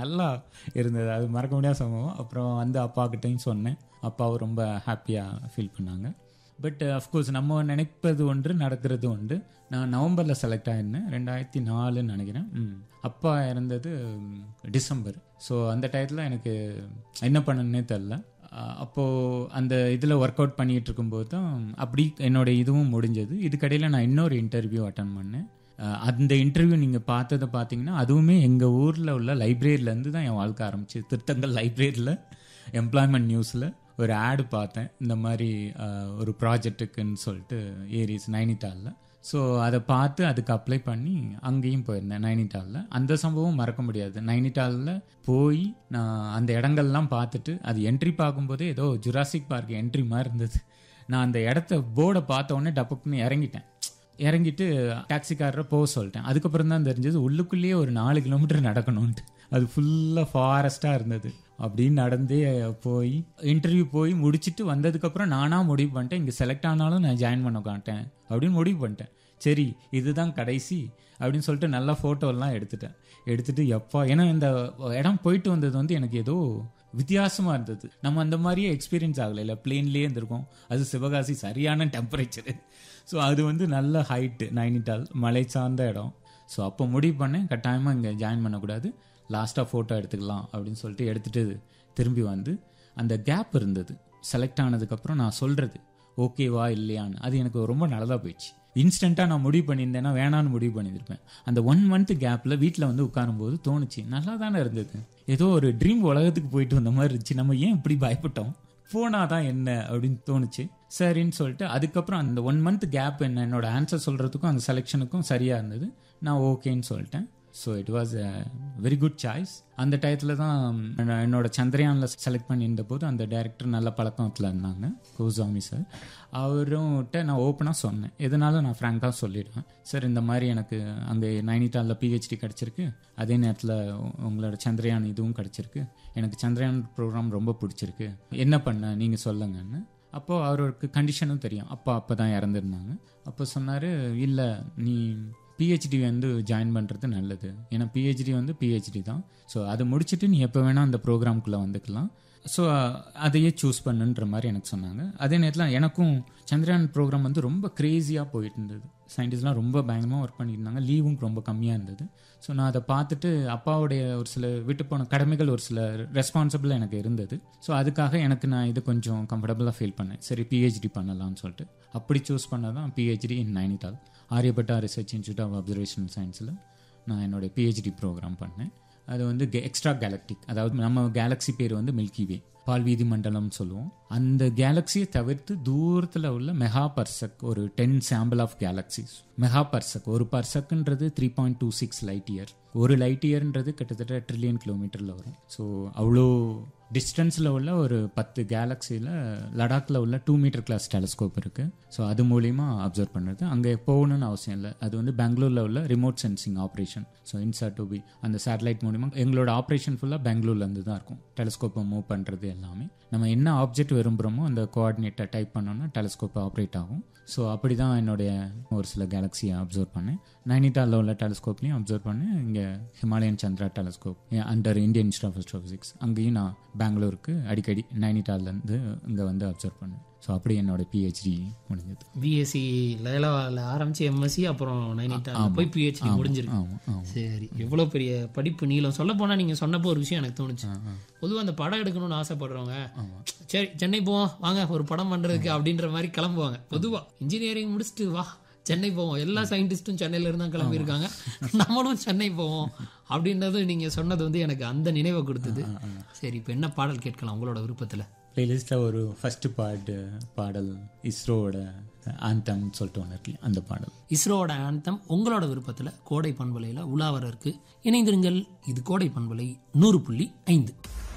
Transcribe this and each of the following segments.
நல்லா இருந்தது அது மறக்க முடியாத சம்பவம் அப்புறம் வந்து அப்பாக்கிட்டையும் சொன்னேன் அப்பாவும் ரொம்ப ஹாப்பியாக ஃபீல் பண்ணாங்க பட் அஃப்கோர்ஸ் நம்ம நினைப்பது ஒன்று நடக்கிறது ஒன்று நான் நவம்பரில் செலக்ட் ஆயிருந்தேன் ரெண்டாயிரத்தி நாலுன்னு நினைக்கிறேன் ம். அப்பா இறந்தது ம், டிசம்பர் ஸோ அந்த டயத்தில் எனக்கு என்ன பண்ணணுன்னே தெரில அப்போது அந்த இதில் ஒர்க் அவுட் பண்ணிகிட்டு இருக்கும்போது தான் அப்படி என்னோட இதுவும் முடிஞ்சது இதுக்கடையில் நான் இன்னொரு இன்டர்வியூ அட்டன் பண்ணேன் அஹ் அந்த இன்டர்வியூ நீங்கள் பார்த்ததை பார்த்தீங்கன்னா அதுவுமே எங்கள் ஊரில் உள்ள லைப்ரரியிலேருந்து தான் என் வாழ்க்கை ஆரம்பிச்சு திருத்தங்கல் லைப்ரரியில் எம்ப்ளாய்மெண்ட் நியூஸில் ஒரு ஆடு பார்த்தேன் இந்த மாதிரி அஹ், ஒரு ப்ராஜெக்ட்டுக்குன்னு சொல்லிட்டு ஏரிஸ் நைனிட்டாலில் ஸோ அதை பார்த்து அதுக்கு அப்ளை பண்ணி அங்கேயும் போயிருந்தேன் நைனிட்டாலில் அந்த சம்பவம் மறக்க முடியாது நைனிட்டாலில் போய் நான் அந்த இடங்கள்லாம் பார்த்துட்டு அது என்ட்ரி பார்க்கும்போதே ஏதோ ஜுராசிக் பார்க் என்ட்ரி மாதிரி இருந்தது நான் அந்த இடத்த போர்டை பார்த்த உடனே டப்புக்குன்னு இறங்கிட்டேன் இறங்கிட்டு டாக்ஸிக்காரரை போக சொல்லிட்டேன் அதுக்கப்புறம் தான் தெரிஞ்சது உள்ளுக்குள்ளேயே ஒரு நாலு கிலோமீட்டர் நடக்கணும்ன்ட்டு அது ஃபுல்லாக ஃபாரஸ்ட்டாக இருந்தது அப்படின்னு நடந்தே போய் இன்டர்வியூ போய் முடிச்சுட்டு வந்ததுக்கப்புறம் நானாக முடிவு பண்ணிட்டேன் இங்கே செலக்ட் ஆனாலும் நான் ஜாயின் பண்ண மாட்டேன் அப்படின்னு முடிவு பண்ணிட்டேன் சரி இதுதான் கடைசி அப்படின்னு சொல்லிட்டு நல்லா ஃபோட்டோலாம் எடுத்துட்டேன் எடுத்துட்டு எப்பா ஏன்னா இந்த இடம் போயிட்டு வந்தது வந்து எனக்கு ஏதோ வித்தியாசமாக இருந்தது நம்ம அந்த மாதிரியே எக்ஸ்பீரியன்ஸ் ஆகலை இல்லை பிளேன்லேயே இருந்திருக்கோம் அது சிவகாசி சரியான டெம்பரேச்சரு ஸோ அது வந்து நல்ல ஹைட்டு நைனிட்டால் மலை சார்ந்த இடம் ஸோ அப்போ முடிவு பண்ணேன் கட்டாயமாக இங்கே ஜாயின் பண்ணக்கூடாது லாஸ்ட்டாக ஃபோட்டோ எடுத்துக்கலாம் அப்படின்னு சொல்லிட்டு எடுத்துட்டு திரும்பி வந்து அந்த கேப் இருந்தது செலக்ட் ஆனதுக்கப்புறம் நான் சொல்கிறது ஓகேவா இல்லையான்னு அது எனக்கு ரொம்ப நல்லதாக போயிடுச்சு இன்ஸ்டண்ட்டாக நான் முடிவு பண்ணியிருந்தேன்னா வேணான்னு முடிவு பண்ணியிருப்பேன் அந்த ஒன் மந்த் கேப்பில் வீட்டில் வந்து உட்காரும்போது தோணுச்சு நல்லா தானே இருந்தது ஏதோ ஒரு ட்ரீம் உலகத்துக்கு போயிட்டு வந்த மாதிரி இருந்துச்சு நம்ம ஏன் இப்படி பயப்பட்டோம் போனால் தான் என்ன அப்படின்னு தோணுச்சு சரின்னு சொல்லிட்டு அதுக்கப்புறம் அந்த ஒன் மந்த் கேப் என்ன என்னோட ஆன்சர் சொல்கிறதுக்கும் அந்த செலெக்ஷனுக்கும் சரியாக இருந்தது நான் ஓகேன்னு சொல்லிட்டேன் so it was a very good choice அந்த டயத்தில் தான் நான் என்னோட சந்திரயானில் செலக்ட் பண்ணியிருந்த போது அந்த டைரக்டர் நல்ல பழக்கத்தில் இருந்தாங்க கோசாமி சார் அவரும்கிட்ட நான் ஓப்பனாக சொன்னேன் எதனாலும் நான் ஃப்ராங்காக சொல்லிடுவேன் சார் இந்த மாதிரி எனக்கு அங்கே நைனிட்டாலில் பிஹெச்டி கிடச்சிருக்கு அதே நேரத்தில் உங்களோட சந்திரயான் இதுவும் கிடச்சிருக்கு எனக்கு சந்திரயான் ப்ரோக்ராம் ரொம்ப பிடிச்சிருக்கு என்ன பண்ண நீங்கள் சொல்லுங்கன்னு அப்போது அவருக்கு கண்டிஷனும் தெரியும் அப்பா அப்போ தான் இறந்துருந்தாங்க அப்போ சொன்னார் இல்லை நீ பிஹெச்டி வந்து ஜாயின் பண்ணுறது நல்லது ஏன்னா பிஹெச்டி வந்து பிஹெச்டி தான் ஸோ அதை முடிச்சுட்டு நீ எப்போ வேணால் அந்த ப்ரோக்ராம்குள்ளே வந்துக்கலாம் ஸோ அதையே சூஸ் பண்ணுன்ற மாதிரி எனக்கு சொன்னாங்க அதே நேரத்தில் எனக்கும் சந்திரயான் ப்ரோக்ராம் வந்து ரொம்ப க்ரேஸியாக போயிட்டு இருந்தது சயின்டிஸ்ட்லாம் ரொம்ப பயங்கரமாக ஒர்க் பண்ணிட்டு இருந்தாங்க லீவும் ரொம்ப கம்மியாக இருந்தது ஸோ நான் அதை பார்த்துட்டு அப்பாவுடைய ஒரு சில விட்டு போன கடமைகள் ஒரு சில ரெஸ்பான்சிபிள் எனக்கு இருந்தது ஸோ அதுக்காக எனக்கு நான் இது கொஞ்சம் கம்ஃபர்டபுளாக ஃபீல் பண்ணேன் சரி பிஹெச்டி பண்ணலாம்னு சொல்லிட்டு அப்படி சூஸ் பண்ணதான் தான் PhD in Nainital Aryabhatta research institute of observational சயின்ஸில் நான் என்னோட பிஹெச்டி ப்ரோக்ராம் பண்ணேன் அது வந்து எக்ஸ்ட்ரா கேலக்டிக் அதாவது நம்ம கேலக்ஸி பேர் வந்து மில்கி வே பால்வீதி மண்டலம்னு சொல்லுவோம் அந்த கேலக்சியை தவிர்த்து தூரத்தில் உள்ள மெகா பர்சக் ஒரு ten sample of galaxies mega parsec ஒரு பர்சக்குன்றது three point two six light year ஒரு லைட் இயர்ன்றது கிட்டத்தட்ட ட்ரில்லியன் கிலோமீட்டரில் வரும் ஸோ அவ்வளோ டிஸ்டன்ஸில் உள்ள ஒரு பத்து கேலக்சியில் லடாக்கில் உள்ள டூ மீட்டர் கிளாஸ் டெலஸ்கோப் இருக்குது ஸோ அது மூலிமா அப்சர்வ் பண்ணுறது அங்கே போகணும்னு அவசியம் இல்லை அது வந்து பெங்களூரில் உள்ள remote sensing operation so INSAT two B அந்த சேட்டலைட் மூலிமா எங்களோட ஆப்ரேஷன் ஃபுல்லாக பெங்களூர்லேருந்து தான் இருக்கும் டெலஸ்கோப்பை மூவ் பண்ணுறது எல்லாமே நம்ம என்ன ஆப்ஜெக்ட் விரும்புகிறோமோ அந்த கோஆர்டினேட்டை டைப் பண்ணோன்னா டெலஸ்கோப் ஆப்ரேட் ஆகும் ஸோ அப்படி தான் என்னுடைய ஒரு சில கேலக்ஸியை அப்சர்வ் பண்ணேன் நைனிட்டாலில் உள்ள டெலஸ்கோப்லையும் அப்சர்வ் பண்ணேன் இங்கே Himalayan Chandra telescope under Indian institute of astrophysics அங்கேயும் நான் பெங்களூருக்கு அடிக்கடி நைனிட்டால்லேருந்து இங்கே வந்து அப்சர்வ் பண்ணேன் ஸோ அப்படி என்னோட பிஹெச்டி முடிஞ்சது பிஎஸ்சி லயலாவில் ஆரம்பிச்சு எம்எஸ்சி அப்புறம் நைனிட்டால் போய் பிஹெச்டி முடிஞ்சிருக்கு ஆமாம் ஆமாம் சரி எவ்வளோ பெரிய படிப்பு நீளம் சொல்ல போனால் நீங்கள் சொன்னப்போ ஒரு விஷயம் எனக்கு தோணுச்சு பொதுவாக அந்த படம் எடுக்கணும்னு ஆசைப்படுறவங்க சரி சென்னை போவோம் வாங்க ஒரு படம் பண்ணுறதுக்கு அப்படின்ற மாதிரி கிளம்புவாங்க பொதுவாக இன்ஜினியரிங் முடிச்சுட்டு வா சென்னை போவோம் எல்லா சயின்டிஸ்ட்டும் சென்னையில இருந்து தான் கிளம்பியிருக்காங்க நம்மளும் சென்னை போவோம் அப்படின்றது நீங்க சொன்னது வந்து எனக்கு அந்த நினைவை கொடுத்தது சரி இப்போ என்ன பாடல் கேட்கலாம் உங்களோட விருப்பத்தில் பிளேலிஸ்ட்டில் ஒரு ஃபஸ்ட்டு பாட்டு பாடல் இஸ்ரோவோட ஆந்தம் சொல்லிட்டு ஒன்று இருக்கு அந்த பாடல் இஸ்ரோவோட ஆந்தம் உங்களோட விருப்பத்தில் கோடை பண்பலையில் உலாவர இருக்கு இணைந்திருங்கள் இது கோடை பண்பலை நூறு புள்ளி ஐந்து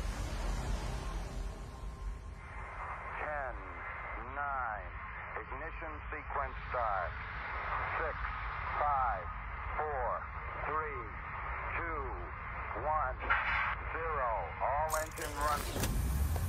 Ten, nine, ignition sequence start. Six, five, four, three, two, one, zero. All engine running.